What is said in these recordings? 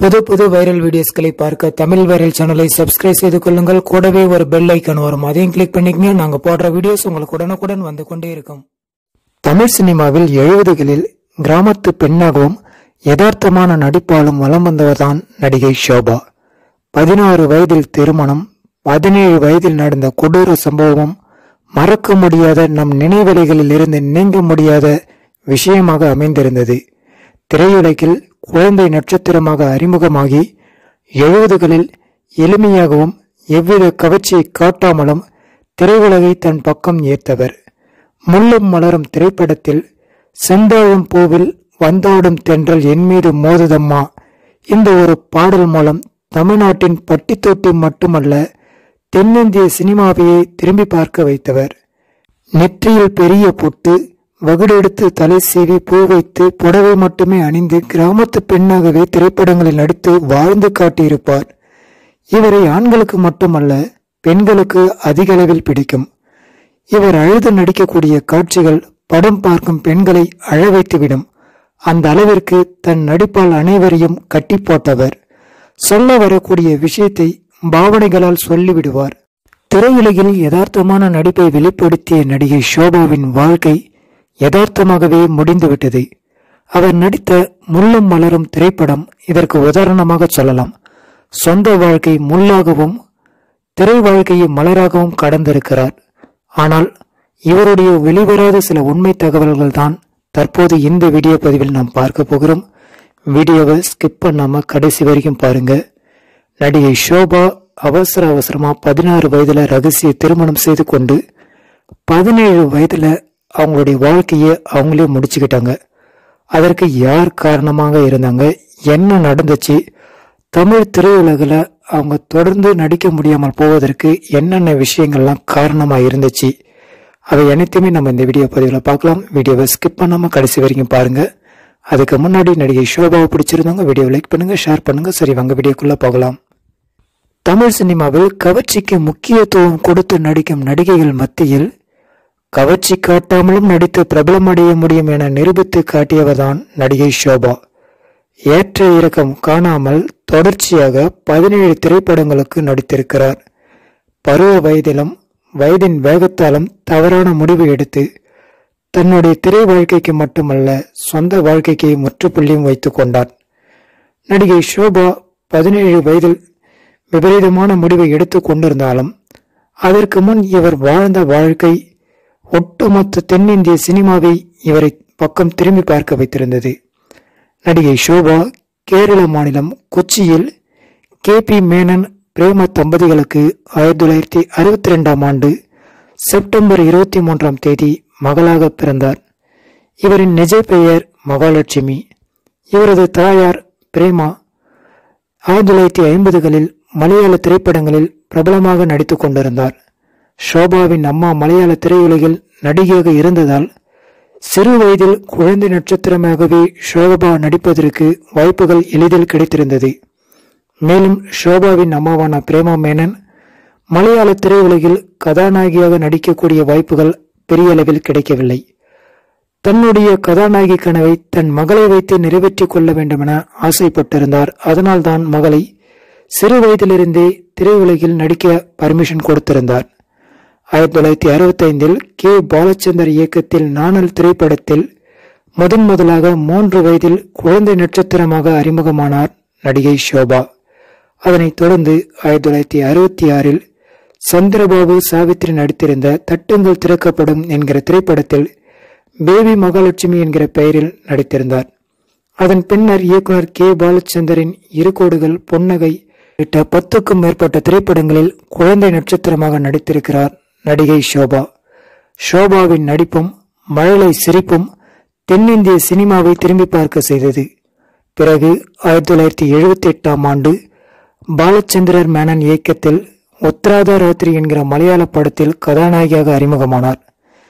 புது புது வைரல் வீடியோஸ்களை பார்க்க தமிழ் வைரல் சேனலை சப்ஸ்கிரைப் செய்து கொள்ளுங்கள் கூடவே ஒரு பெல் ஐக்கான் வரும் அதையும் கிளிக் பண்ணிக்கங்க நாங்க போடுற வீடியோஸ் உங்களுக்கு உடனுக்குடன் வந்து கொண்டே இருக்கும் தமிழ் சினிமாவில் எழுபதுகளில் கிராமத்து பெண்ணாகவும் யதார்த்தமான நடிப்பாலும் வலம் வந்தவர்தான் நடிகை ஷோபா பதினாறு வயதில் திருமணம் பதினேழு வயதில் நடந்த கொடூர சம்பவமும் மறக்க முடியாத நம் நினைவலைகளில் இருந்து நீங்க முடியாத விஷயமாக அமைந்திருந்தது திரையுலகில் குழந்தை நட்சத்திரமாக அறிமுகமாகி எழுபதுகளில் எளிமையாகவும் எவ்வித கவர்ச்சியை காட்டாமலும் திரையுலகை தன் பக்கம் ஈர்த்தவர் முள்ளும் மலரும் திரைப்படத்தில் செந்தாழும் பூவில் வந்தாடும் தென்றல் என் மீது மோதுதம்மா இந்த ஒரு பாடல் மூலம் தமிழ்நாட்டின் பட்டித்தொட்டி மட்டுமல்ல தென்னிந்திய சினிமாவையே திரும்பி பார்க்க வைத்தவர் நெற்றியில் பெரிய பொட்டு வகுடெடுத்து தலை சீவி பூ வைத்து புடவை மட்டுமே அணிந்து கிராமத்து பெண்ணாகவே திரைப்படங்களில் நடித்து வாழ்ந்து காட்டியிருப்பார் இவரை ஆண்களுக்கு மட்டுமல்ல பெண்களுக்கு அதிக அளவில் பிடிக்கும் இவர் அழுது நடிக்கக்கூடிய காட்சிகள் படம் பார்க்கும் பெண்களை அழ வைத்துவிடும் அந்த அளவிற்கு தன் நடிப்பால் அனைவரையும் கட்டி போட்டவர் சொல்ல வரக்கூடிய விஷயத்தை பாவனைகளால் சொல்லிவிடுவார் திரையுலகில் யதார்த்தமான நடிப்பை வெளிப்படுத்திய நடிகை ஷோபாவின் வாழ்க்கை யதார்த்தமாகவே முடிந்துவிட்டது அவர் நடித்த முள்ளும் மலரும் திரைப்படம் இதற்கு உதாரணமாக சொல்லலாம் சொந்த வாழ்க்கை முள்ளாகவும் திரை வாழ்க்கையை மலராகவும் கடந்திருக்கிறார் ஆனால் இவருடைய வெளிவராத சில உண்மை தகவல்கள் தான் தற்போது இந்த வீடியோ பதிவில் நாம் பார்க்க போகிறோம் வீடியோவை ஸ்கிப் பண்ணாம கடைசி வரைக்கும் பாருங்க நடிகை ஷோபா அவசர அவசரமா பதினாறு வயதுல ரகசிய திருமணம் செய்து கொண்டு பதினேழு வயதுல அவங்களுடைய வாழ்க்கையை அவங்களே முடிச்சுக்கிட்டாங்க அதற்கு யார் காரணமாக இருந்தாங்க என்ன நடந்துச்சு தமிழ் திரையுலகில் அவங்க தொடர்ந்து நடிக்க முடியாமல் போவதற்கு என்னென்ன விஷயங்கள்லாம் காரணமாக இருந்துச்சு அதை அனைத்துமே நம்ம இந்த வீடியோ பதிவில் பார்க்கலாம் வீடியோவை ஸ்கிப் பண்ணாமல் கடைசி வரைக்கும் பாருங்க அதுக்கு முன்னாடி நடிகை ஷோபாவை பிடிச்சிருந்தவங்க வீடியோ லைக் பண்ணுங்க ஷேர் பண்ணுங்க சரி வாங்க வீடியோக்குள்ள போகலாம் தமிழ் சினிமாவில் கவர்ச்சிக்கு முக்கியத்துவம் கொடுத்து நடிக்கும் நடிகைகள் மத்தியில் கவர்ச்சி காட்டாமலும் நடித்து பிரபலமடைய முடியும் என நிரூபித்து காட்டியவர்தான் நடிகை ஷோபா ஏற்ற இறக்கம் காணாமல் தொடர்ச்சியாக பதினேழு திரைப்படங்களுக்கு நடித்திருக்கிறார் பருவ வயதிலும் வயதின் வேகத்தாலும் தவறான முடிவு எடுத்து தன்னுடைய திரை வாழ்க்கைக்கு மட்டுமல்ல சொந்த வாழ்க்கைக்கு முற்றுப்புள்ளியும் வைத்துக் கொண்டார் நடிகை ஷோபா பதினேழு வயதில் விபரீதமான முடிவை எடுத்துக் கொண்டிருந்தாலும் அதற்கு முன் இவர் வாழ்ந்த வாழ்க்கை ஒட்டுமொத்த தென்னிந்திய சினிமாவை இவரை பக்கம் திரும்பி பார்க்க வைத்திருந்தது நடிகை ஷோபா கேரள மாநிலம் கொச்சியில் கே பி மேனன் பிரேம தம்பதிகளுக்கு ஆயிரத்தி தொள்ளாயிரத்தி அறுபத்தி ரெண்டாம் ஆண்டு செப்டம்பர் இருபத்தி மூன்றாம் தேதி மகளாக பிறந்தார் இவரின் நிஜ பெயர் மகாலட்சுமி இவரது தாயார் பிரேமா ஆயிரத்தி தொள்ளாயிரத்தி ஐம்பதுகளில் மலையாள திரைப்படங்களில் பிரபலமாக நடித்துக் கொண்டிருந்தார் ஷோபாவின் அம்மா மலையாள திரையுலகில் நடிகையாக இருந்ததால் சிறு வயதில் குழந்தை நட்சத்திரமாகவே ஷோபா நடிப்பதற்கு வாய்ப்புகள் எளிதில் கிடைத்திருந்தது மேலும் ஷோபாவின் அம்மாவான பிரேமா மேனன் மலையாள திரையுலகில் கதாநாயகியாக நடிக்கக்கூடிய வாய்ப்புகள் பெரிய அளவில் கிடைக்கவில்லை தன்னுடைய கதாநாயகி கனவை தன் மகளை வைத்து நிறைவேற்றிக் கொள்ள வேண்டுமென ஆசைப்பட்டிருந்தார் அதனால்தான் மகளை சிறு வயதிலிருந்தே திரையுலகில் நடிக்க பர்மிஷன் கொடுத்திருந்தார் ஆயிரத்தி தொள்ளாயிரத்தி அறுபத்தி ஐந்தில் கே பாலச்சந்தர் இயக்கத்தில் நாணல் திரைப்படத்தில் முதன் முதலாக மூன்று வயதில் குழந்தை நட்சத்திரமாக அறிமுகமானார் நடிகை ஷோபா அதனைத் தொடர்ந்து ஆயிரத்தி தொள்ளாயிரத்தி அறுபத்தி ஆறில் சந்திரபாபு சாவித்ரி நடித்திருந்த தட்டுங்கள் திறக்கப்படும் என்கிற திரைப்படத்தில் பேபி மகாலட்சுமி என்கிற பெயரில் நடித்திருந்தார் அதன் பின்னர் இயக்குனர் கே பாலச்சந்தரின் இரு கோடுகள் பொன்னகை உள்ளிட்ட பத்துக்கும் மேற்பட்ட திரைப்படங்களில் குழந்தை நட்சத்திரமாக நடித்திருக்கிறார் நடிகை ஷோபா ஷோபாவின் நடிப்பும் மழலை சிரிப்பும் தென்னிந்திய சினிமாவை திரும்பி பார்க்க செய்தது பிறகு ஆயிரத்தி தொள்ளாயிரத்தி எழுபத்தி எட்டாம் ஆண்டு பாலச்சந்திரர் மேனன் இயக்கத்தில் உத்ராதா ராத்திரி என்கிற மலையாள படத்தில் கதாநாயகியாக அறிமுகமானார்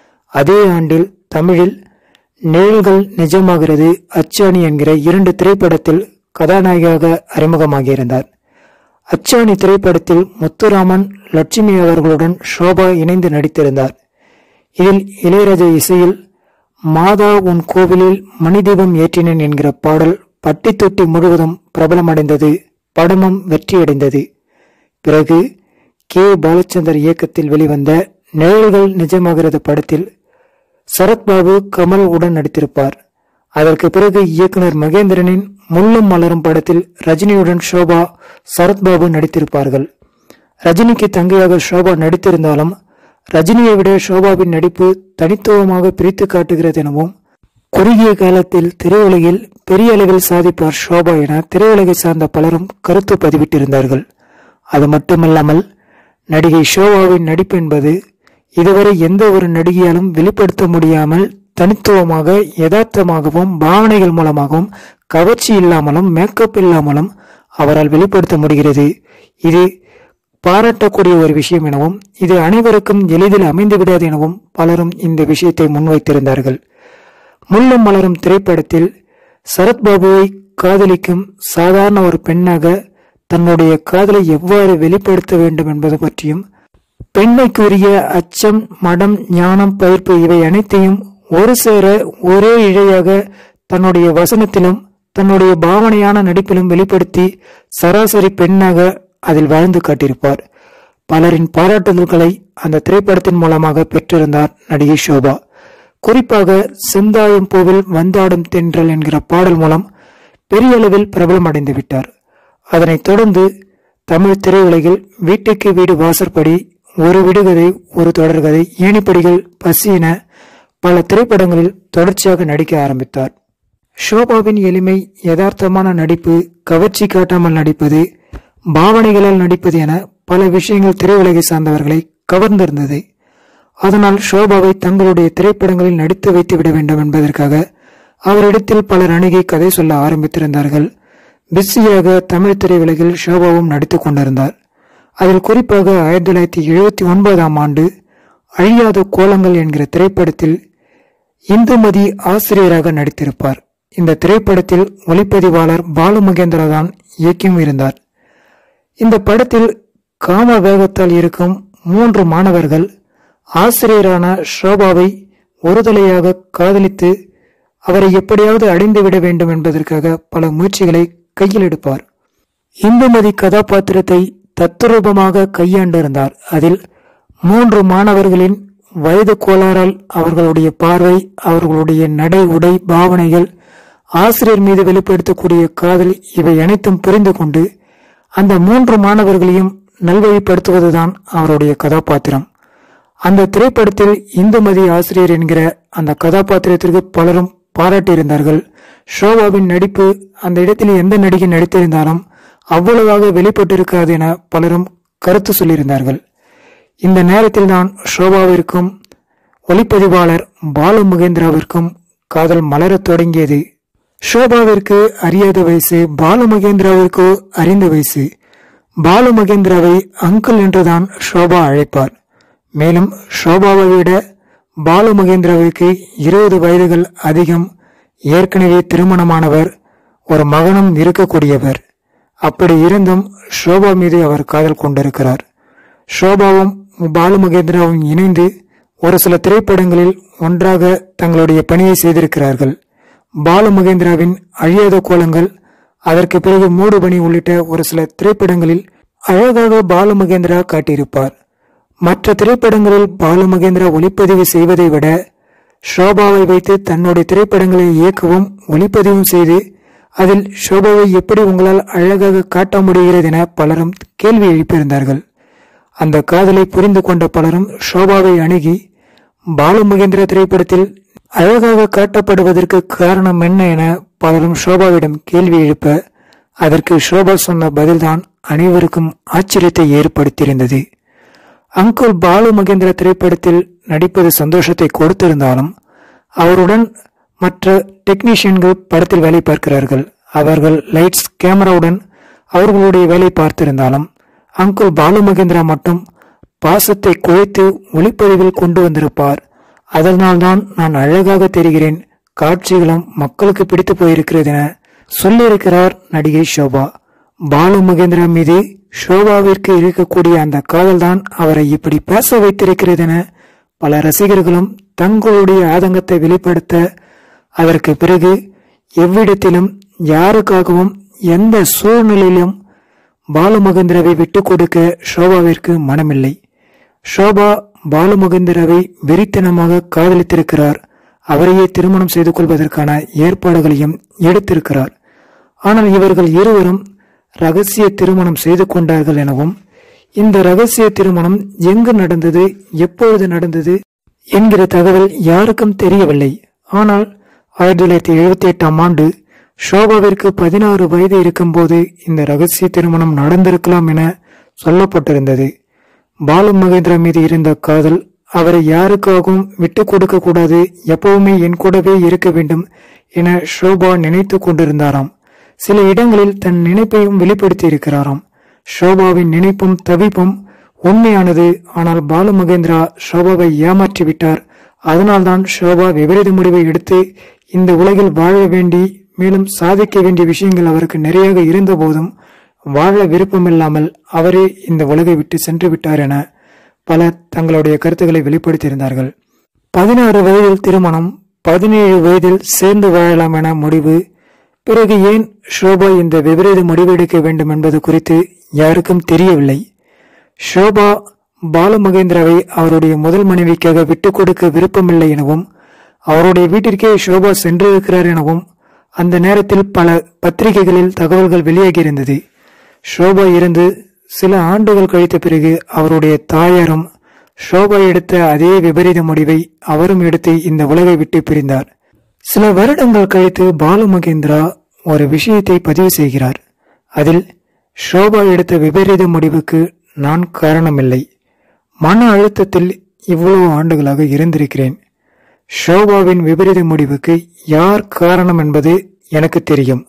அதே ஆண்டில் தமிழில் நிழல்கள் நிஜமாகிறது அச்சாணி என்கிற இரண்டு திரைப்படத்தில் கதாநாயகியாக அறிமுகமாகியிருந்தார் அச்சாணி திரைப்படத்தில் முத்துராமன் லட்சுமி அவர்களுடன் ஷோபா இணைந்து நடித்திருந்தார் இதில் இளையராஜா இசையில் மாதா உன் கோவிலில் மணிதீபம் ஏற்றினேன் என்கிற பாடல் பட்டி தொட்டி முழுவதும் பிரபலமடைந்தது படமும் வெற்றியடைந்தது பிறகு கே பாலச்சந்தர் இயக்கத்தில் வெளிவந்த நிழல்கள் நிஜமாகிறது படத்தில் சரத்பாபு கமல் உடன் நடித்திருப்பார் அதற்கு பிறகு இயக்குனர் மகேந்திரனின் முள்ளும் மலரும் படத்தில் ரஜினியுடன் ஷோபா சரத்பாபு நடித்திருப்பார்கள் ரஜினிக்கு தங்கையாக ஷோபா நடித்திருந்தாலும் ரஜினியை விட ஷோபாவின் நடிப்பு தனித்துவமாக பிரித்து காட்டுகிறது எனவும் குறுகிய காலத்தில் திரையுலகில் பெரிய அளவில் சாதிப்பார் ஷோபா என திரையுலகை சார்ந்த பலரும் கருத்து பதிவிட்டிருந்தார்கள் அது மட்டுமல்லாமல் நடிகை ஷோபாவின் நடிப்பு என்பது இதுவரை எந்த ஒரு நடிகையாலும் வெளிப்படுத்த முடியாமல் தனித்துவமாக யதார்த்தமாகவும் பாவனைகள் மூலமாகவும் கவர்ச்சி இல்லாமலும் மேக்கப் இல்லாமலும் அவரால் வெளிப்படுத்த முடிகிறது இது பாராட்டக்கூடிய ஒரு விஷயம் எனவும் இது அனைவருக்கும் எளிதில் அமைந்து விடாது எனவும் பலரும் இந்த விஷயத்தை முன்வைத்திருந்தார்கள் முள்ளும் மலரும் திரைப்படத்தில் சரத்பாபுவை காதலிக்கும் சாதாரண ஒரு பெண்ணாக தன்னுடைய காதலை எவ்வாறு வெளிப்படுத்த வேண்டும் என்பது பற்றியும் பெண்மைக்குரிய அச்சம் மடம் ஞானம் பயிர்ப்பு இவை அனைத்தையும் ஒரு சேர ஒரே இழையாக தன்னுடைய வசனத்திலும் தன்னுடைய பாவனையான நடிப்பிலும் வெளிப்படுத்தி சராசரி பெண்ணாக அதில் வாழ்ந்து காட்டியிருப்பார் பலரின் பாராட்டுதல்களை அந்த திரைப்படத்தின் மூலமாக பெற்றிருந்தார் நடிகை ஷோபா குறிப்பாக செந்தாயம் பூவில் வந்தாடும் தென்றல் என்கிற பாடல் மூலம் பெரிய அளவில் பிரபலமடைந்து விட்டார் அதனைத் தொடர்ந்து தமிழ் திரையுலகில் வீட்டுக்கு வீடு வாசற்படி ஒரு விடுகதை ஒரு தொடர்கதை ஏணிப்படிகள் பசி என பல திரைப்படங்களில் தொடர்ச்சியாக நடிக்க ஆரம்பித்தார் ஷோபாவின் எளிமை யதார்த்தமான நடிப்பு கவர்ச்சி காட்டாமல் நடிப்பது பாவனைகளால் நடிப்பது என பல விஷயங்கள் திரையுலகை சார்ந்தவர்களை கவர்ந்திருந்தது அதனால் ஷோபாவை தங்களுடைய திரைப்படங்களில் நடித்து வைத்து விட வேண்டும் என்பதற்காக அவரிடத்தில் பலர் அணுகி கதை சொல்ல ஆரம்பித்திருந்தார்கள் பிஸியாக தமிழ் திரையுலகில் ஷோபாவும் நடித்துக் கொண்டிருந்தார் அதில் குறிப்பாக ஆயிரத்தி தொள்ளாயிரத்தி எழுபத்தி ஒன்பதாம் ஆண்டு அழியாத கோலங்கள் என்கிற திரைப்படத்தில் இந்துமதி ஆசிரியராக நடித்திருப்பார் இந்த திரைப்படத்தில் ஒளிப்பதிவாளர் பாலு மகேந்திரா தான் இயக்கியும் இருந்தார் இந்த படத்தில் காம வேகத்தால் இருக்கும் மூன்று மாணவர்கள் ஆசிரியரான ஷோபாவை ஒருதலையாக காதலித்து அவரை எப்படியாவது அடைந்து விட வேண்டும் என்பதற்காக பல முயற்சிகளை கையில் எடுப்பார் இந்துமதி கதாபாத்திரத்தை தத்துரூபமாக கையாண்டிருந்தார் அதில் மூன்று மாணவர்களின் வயது கோளாறால் அவர்களுடைய பார்வை அவர்களுடைய நடை உடை பாவனைகள் ஆசிரியர் மீது வெளிப்படுத்தக்கூடிய காதல் இவை அனைத்தும் புரிந்து கொண்டு அந்த மூன்று மாணவர்களையும் நல்வழிப்படுத்துவதுதான் அவருடைய கதாபாத்திரம் அந்த திரைப்படத்தில் இந்துமதி ஆசிரியர் என்கிற அந்த கதாபாத்திரத்திற்கு பலரும் பாராட்டியிருந்தார்கள் ஷோபாவின் நடிப்பு அந்த இடத்தில் எந்த நடிகை நடித்திருந்தாலும் அவ்வளவாக வெளிப்பட்டிருக்காது என பலரும் கருத்து சொல்லியிருந்தார்கள் இந்த நேரத்தில் தான் ஷோபாவிற்கும் ஒளிப்பதிவாளர் பாலு மகேந்திராவிற்கும் காதல் மலரத் தொடங்கியது ஷோபாவிற்கு அறியாத வயசு பாலு மகேந்திராவிற்கோ அறிந்த வயசு பாலு மகேந்திராவை அங்கிள் என்றுதான் ஷோபா அழைப்பார் மேலும் ஷோபாவை விட பாலு மகேந்திராவிற்கு இருபது வயதுகள் அதிகம் ஏற்கனவே திருமணமானவர் ஒரு மகனும் இருக்கக்கூடியவர் அப்படி இருந்தும் ஷோபா மீது அவர் காதல் கொண்டிருக்கிறார் ஷோபாவும் பாலு மகேந்திராவும் இணைந்து ஒரு சில திரைப்படங்களில் ஒன்றாக தங்களுடைய பணியை செய்திருக்கிறார்கள் பாலு மகேந்திராவின் அழியாத கோலங்கள் அதற்கு பிறகு மூடுபனி உள்ளிட்ட ஒரு சில திரைப்படங்களில் அழகாக பாலு மகேந்திரா காட்டியிருப்பார் மற்ற திரைப்படங்களில் பாலு மகேந்திரா ஒளிப்பதிவு செய்வதை விட ஷோபாவை வைத்து தன்னுடைய திரைப்படங்களை இயக்கவும் ஒளிப்பதிவும் செய்து அதில் ஷோபாவை எப்படி உங்களால் அழகாக காட்ட முடிகிறது என பலரும் கேள்வி எழுப்பியிருந்தார்கள் அந்த காதலை புரிந்து கொண்ட பலரும் ஷோபாவை அணுகி பாலு மகேந்திரா திரைப்படத்தில் அழகாக காட்டப்படுவதற்கு காரணம் என்ன என பலரும் ஷோபாவிடம் கேள்வி எழுப்ப அதற்கு ஷோபா சொன்ன பதில்தான் அனைவருக்கும் ஆச்சரியத்தை ஏற்படுத்தியிருந்தது அங்குள் பாலு மகேந்திரா திரைப்படத்தில் நடிப்பது சந்தோஷத்தை கொடுத்திருந்தாலும் அவருடன் மற்ற டெக்னீஷியன்கள் படத்தில் வேலை பார்க்கிறார்கள் அவர்கள் லைட்ஸ் கேமராவுடன் அவர்களுடைய வேலை பார்த்திருந்தாலும் அங்குள் பாலு மகேந்திரா மட்டும் பாசத்தை குழைத்து ஒளிப்பதிவில் கொண்டு வந்திருப்பார் அதனால்தான் நான் அழகாக தெரிகிறேன் காட்சிகளும் மக்களுக்கு பிடித்து போயிருக்கிறது என சொல்லியிருக்கிறார் நடிகை ஷோபா பாலு மகேந்திரா மீது ஷோபாவிற்கு இருக்கக்கூடிய அந்த காதல்தான் அவரை இப்படி பேச வைத்திருக்கிறது என பல ரசிகர்களும் தங்களுடைய ஆதங்கத்தை வெளிப்படுத்த அதற்கு பிறகு எவ்விடத்திலும் யாருக்காகவும் எந்த சூழ்நிலையிலும் பாலுமகேந்திராவை விட்டுக் கொடுக்க ஷோபாவிற்கு மனமில்லை ஷோபா பாலுமகேந்திராவை வெறித்தனமாக காதலித்திருக்கிறார் அவரையே திருமணம் செய்து கொள்வதற்கான ஏற்பாடுகளையும் எடுத்திருக்கிறார் ஆனால் இவர்கள் இருவரும் ரகசிய திருமணம் செய்து கொண்டார்கள் எனவும் இந்த ரகசிய திருமணம் எங்கு நடந்தது எப்பொழுது நடந்தது என்கிற தகவல் யாருக்கும் தெரியவில்லை ஆனால் ஆயிரத்தி தொள்ளாயிரத்தி எழுபத்தி எட்டாம் ஆண்டு ஷோபாவிற்கு பதினாறு வயது இருக்கும்போது இந்த ரகசிய திருமணம் நடந்திருக்கலாம் என சொல்லப்பட்டிருந்தது பாலு மகேந்திரா மீது இருந்த காதல் அவரை யாருக்காகவும் விட்டு கொடுக்க கூடாது எப்பவுமே என் கூடவே இருக்க வேண்டும் என ஷோபா நினைத்து கொண்டிருந்தாராம் சில இடங்களில் தன் நினைப்பையும் வெளிப்படுத்தி இருக்கிறாராம் ஷோபாவின் நினைப்பும் தவிப்பும் உண்மையானது ஆனால் பாலு மகேந்திரா ஷோபாவை ஏமாற்றி விட்டார் அதனால்தான் ஷோபா விபரீத முடிவை எடுத்து இந்த உலகில் வாழ வேண்டி மேலும் சாதிக்க வேண்டிய விஷயங்கள் அவருக்கு நிறையாக இருந்த போதும் வாழ விருப்பமில்லாமல் அவரே இந்த உலகை விட்டு சென்று விட்டார் என பலர் தங்களுடைய கருத்துக்களை வெளிப்படுத்தியிருந்தார்கள் பதினாறு வயதில் திருமணம் பதினேழு வயதில் சேர்ந்து வாழலாம் என முடிவு பிறகு ஏன் ஷோபா இந்த விபரீத முடிவு எடுக்க வேண்டும் என்பது குறித்து யாருக்கும் தெரியவில்லை ஷோபா பாலு மகேந்திராவை அவருடைய முதல் மனைவிக்காக விட்டுக் கொடுக்க விருப்பமில்லை எனவும் அவருடைய வீட்டிற்கே ஷோபா சென்றிருக்கிறார் எனவும் அந்த நேரத்தில் பல பத்திரிகைகளில் தகவல்கள் வெளியாகியிருந்தது ஷோபா இருந்து சில ஆண்டுகள் கழித்த பிறகு அவருடைய தாயாரும் ஷோபா எடுத்த அதே விபரீத முடிவை அவரும் எடுத்து இந்த உலகை விட்டு பிரிந்தார் சில வருடங்கள் கழித்து பாலு மகேந்திரா ஒரு விஷயத்தை பதிவு செய்கிறார் அதில் ஷோபா எடுத்த விபரீத முடிவுக்கு நான் காரணமில்லை மன அழுத்தத்தில் இவ்வளவு ஆண்டுகளாக இருந்திருக்கிறேன் ஷோபாவின் விபரீத முடிவுக்கு யார் காரணம் என்பது எனக்கு தெரியும்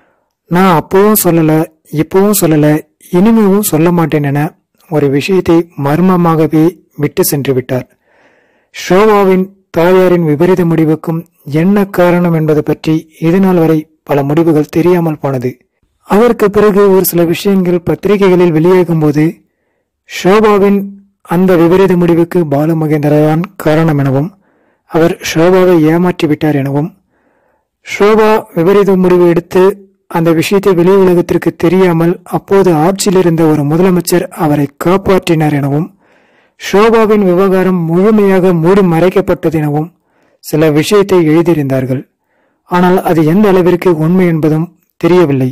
நான் அப்பவும் சொல்லல இப்பவும் சொல்லல இனிமேவும் சொல்ல மாட்டேன் என ஒரு விஷயத்தை மர்மமாகவே விட்டு சென்று விட்டார் ஷோபாவின் தாயாரின் விபரீத முடிவுக்கும் என்ன காரணம் என்பது பற்றி இதுநாள் வரை பல முடிவுகள் தெரியாமல் போனது அதற்கு பிறகு ஒரு சில விஷயங்கள் பத்திரிகைகளில் வெளியாகும் போது ஷோபாவின் அந்த விபரீத முடிவுக்கு பாலு மகேந்திரா தான் காரணம் எனவும் அவர் ஷோபாவை ஏமாற்றி விட்டார் எனவும் ஷோபா விபரீத முடிவு எடுத்து அந்த விஷயத்தை வெளி உலகத்திற்கு தெரியாமல் அப்போது ஆட்சியில் இருந்த ஒரு முதலமைச்சர் அவரை காப்பாற்றினார் எனவும் ஷோபாவின் விவகாரம் முழுமையாக மூடி மறைக்கப்பட்டது எனவும் சில விஷயத்தை எழுதியிருந்தார்கள் ஆனால் அது எந்த அளவிற்கு உண்மை என்பதும் தெரியவில்லை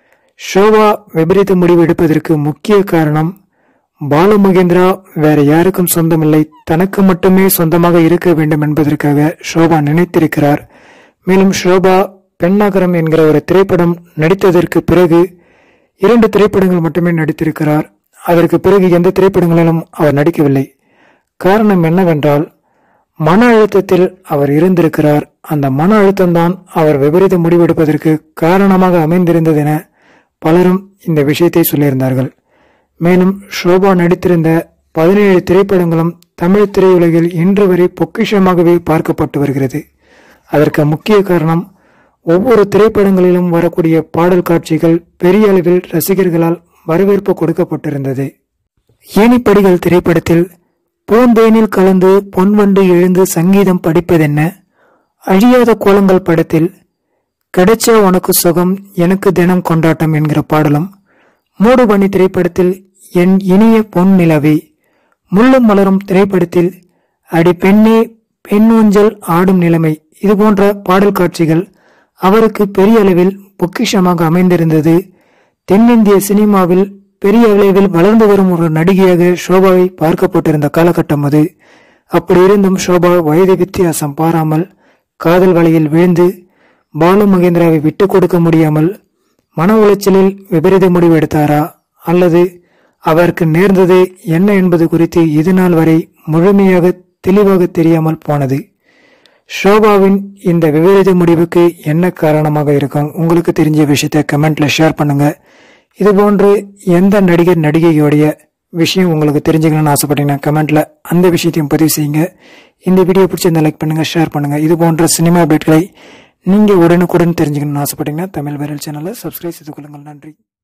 ஷோபா விபரீத முடிவு எடுப்பதற்கு முக்கிய காரணம் பாலு மகேந்திரா வேற யாருக்கும் சொந்தமில்லை தனக்கு மட்டுமே சொந்தமாக இருக்க வேண்டும் என்பதற்காக ஷோபா நினைத்திருக்கிறார் மேலும் ஷோபா பெண்ணாகரம் என்கிற ஒரு திரைப்படம் நடித்ததற்கு பிறகு இரண்டு திரைப்படங்கள் மட்டுமே நடித்திருக்கிறார் அதற்கு பிறகு எந்த திரைப்படங்களிலும் அவர் நடிக்கவில்லை காரணம் என்னவென்றால் மன அழுத்தத்தில் அவர் இருந்திருக்கிறார் அந்த மன அழுத்தம்தான் அவர் விபரீத முடிவெடுப்பதற்கு காரணமாக அமைந்திருந்தது என பலரும் இந்த விஷயத்தை சொல்லியிருந்தார்கள் மேலும் ஷோபா நடித்திருந்த பதினேழு திரைப்படங்களும் தமிழ் திரையுலகில் இன்று வரை பொக்கிஷமாகவே பார்க்கப்பட்டு வருகிறது அதற்கு முக்கிய காரணம் ஒவ்வொரு திரைப்படங்களிலும் வரக்கூடிய பாடல் காட்சிகள் பெரிய அளவில் ரசிகர்களால் வரவேற்பு கொடுக்கப்பட்டிருந்தது ஏணிப்படிகள் திரைப்படத்தில் பூந்தேனில் கலந்து பொன்வண்டு எழுந்து சங்கீதம் படிப்பதென்ன அழியாத கோலங்கள் படத்தில் கிடைச்ச உனக்கு சுகம் எனக்கு தினம் கொண்டாட்டம் என்கிற பாடலும் மூடுபனி திரைப்படத்தில் என் இனிய பொன் நிலவே முள்ளும் மலரும் திரைப்படத்தில் அடி பெண்ணே பெண் ஊஞ்சல் ஆடும் நிலைமை இது போன்ற பாடல் காட்சிகள் அவருக்கு பெரிய அளவில் பொக்கிஷமாக அமைந்திருந்தது தென்னிந்திய சினிமாவில் பெரிய அளவில் வளர்ந்து வரும் ஒரு நடிகையாக ஷோபாவை பார்க்கப்பட்டிருந்த காலகட்டம் அது அப்படி இருந்தும் ஷோபா வயது வித்தியாசம் பாராமல் காதல் வலையில் விழுந்து பாலு மகேந்திராவை விட்டுக் கொடுக்க முடியாமல் மன உளைச்சலில் விபரீத முடிவு எடுத்தாரா அல்லது அவருக்கு நேர்ந்தது என்ன என்பது குறித்து இதுநாள் வரை முழுமையாக தெளிவாக தெரியாமல் போனது ஷோபாவின் இந்த விபரீத முடிவுக்கு என்ன காரணமாக இருக்கும் உங்களுக்கு தெரிஞ்ச விஷயத்தை கமெண்ட்ல ஷேர் பண்ணுங்க இது போன்று எந்த நடிகர் நடிகையோடைய விஷயம் உங்களுக்கு தெரிஞ்சுக்கணும்னு ஆசைப்பட்டீங்கன்னா கமெண்ட்ல அந்த விஷயத்தையும் பதிவு செய்யுங்க இந்த வீடியோ பிடிச்சிருந்தா லைக் பண்ணுங்க ஷேர் பண்ணுங்க இது போன்ற சினிமா அப்டேட்களை நீங்க உடனுக்குடன் தெரிஞ்சுக்கணும்னு ஆசைப்பட்டீங்கன்னா தமிழ் வைரல் சேனலை சப்ஸ்கிரைப் செய்து கொள்ளுங்கள் நன்றி